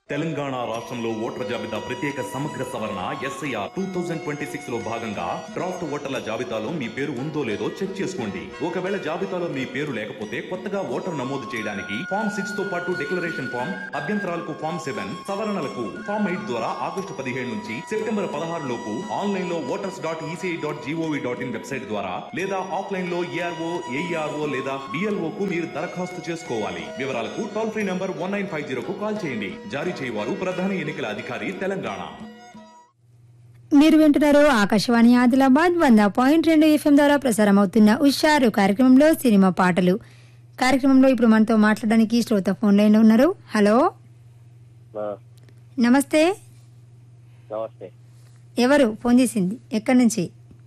తెలంగాణ రాష్ట్రంలో ఓటర్ల జాబితా ప్రత్యేక సమగ్ర సవరణ SIR two thousand twenty six లో భాగంగా డ్రాఫ్ట్ ఓటర్ల జాబితాలో మీ పేరు ఉందో లేదో చెక్ చేసుకోండి ఒకవేళ జాబితాలో మీ పేరు లేకపోతే కొత్తగా ఓటర్ నమోదు చేయడానికి ఫామ్ సిక్స్ తో పాటు డిక్లరేషన్ ఫామ్ అభ్యంతరాలకు ఫామ్ సెవెన్ సవరణలకు ఫామ్ ఎయిట్ ద్వారా ఆగస్టు పదిహేడు నుంచి సెప్టెంబర్ పదహారు లోపు ఆన్లైన్ లో voters dot ECI dot GOV dot in website ద్వారా లేదా ఆఫ్లైన్ లో ఏఆర్ఓ ఏఈఆర్ఓ లేదా బిఎల్ఓ కు మీరు దరఖాస్తు చేసుకోవాలి వివరాలకు toll free number one nine five zero కు కాల్ చేయండి జారీ చేయవారు ప్రధాన ఎన్నికల అధికారి తెలంగాణ మీరు వింటున్నారు ఆకాశవాణి ఆదిలాబాద్ వంద పాయింట్ రెండు ఎఫ్ఎం ద్వారా ప్రసారం అవుతున్న ఉషారు కార్యక్రమంలో సినిమా పాటలు కార్యక్రమంలో ఇప్పుడు మనతో మాట్లాడడానికి శ్రోత ఫోన్ లైన్ లో ఉన్నారు హలో ఆ, నమస్తే నమస్తే ఎవరు ఫోన్ చేసింది ఎక్కడి నుంచి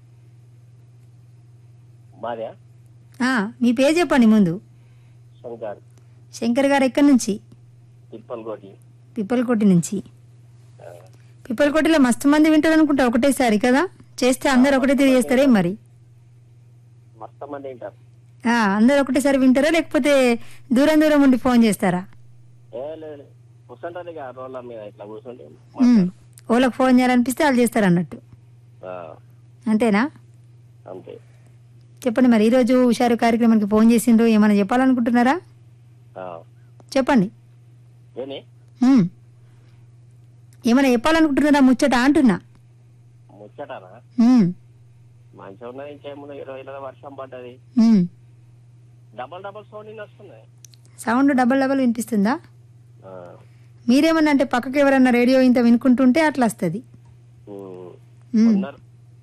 మాదే ఆ, మీ పేరు చెప్పండి ముందు శంకర్ శంకర్ గారు ఎక్కడి నుంచి తిప్పలకోటి పిప్పలకోటి నుంచి పిప్పలకోటిలో మస్తు మంది వింటారు అనుకుంటా ఒకటేసారి కదా చేస్తే అందరు ఒకటే తిరిగి చేస్తారే మరి మస్తు మంది వింటారు ఆ, అందరు ఒకటేసారి వింటారా లేకపోతే దూరం దూరం ఉండి ఫోన్ చేస్తారా ఏ లేదు కూర్చుంటారు ఇక రోడ్ల మీద ఇట్లా కూర్చుంటే ఉమ్. వాళ్ళకి ఫోన్ చేయాలనిపిస్తే వాళ్ళు చేస్తారు అన్నట్టు ఆ, అంతేనా అంతే చెప్పండి మరి ఈరోజు హుషారు కార్యక్రమానికి ఫోన్ చేసిండ్రు ఏమైనా చెప్పాలనుకుంటున్నారా ఆ. చెప్పండి ఏని ఉమ్. ఏమైనా చెప్పాలనుకుంటున్నారా ముచ్చట అంటున్నా ముచ్చటానా ఉమ్. మంచిగా ఉన్నది ఇంకేముంది ఇరవై ఇరవై వర్షం పడ్డది ఉమ్. డబల్ డబల్ సౌండ్ వస్తున్నాయి సౌండ్ డబల్ డబల్ వినిపిస్తుందా మీరేమన్నా అంటే పక్కకి ఎవరన్నా రేడియో ఇంత వినుకుంటుంటే అట్లా వస్తుంది ఉమ్. ఉన్నారు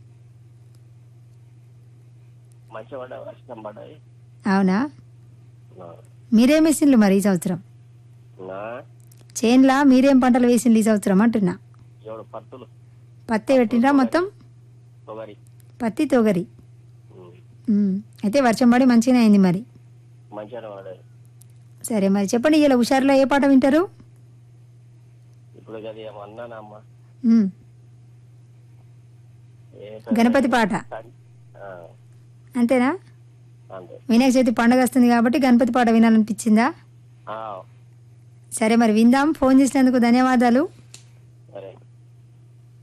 మంచిగా పడ్డది వర్షం పడ్డది అవునా ఆ. మీరేం వేసిండ్రు మరి ఈ సంవత్సరం నా చేన్లా మీరేం పంటలు వేసిండ్రు ఈ సంవత్సరం అంటున్నా ఏడు పత్తులు పత్తి పెట్టిండ్రా మొత్తం తొగరి పత్తి తొగరి ఉమ్. ఉమ్. అయితే వర్షం పడి మంచిగానే అయింది మరి మంచిగానే పడ్డది సరే మరి చెప్పండి ఇలా హుషారులో ఏ పాట వింటారు ఇప్పుడు అది ఏమో అన్నానమ్మ ఉమ్. ఏ గణపతి పాట ఆ, అంతేనా అంతే వినాయక చవితి పండుగ వస్తుంది కాబట్టి గణపతి పాట వినాలనిపించిందా ఆ, సరే మరి విందాం ఫోన్ చేసినందుకు ధన్యవాదాలు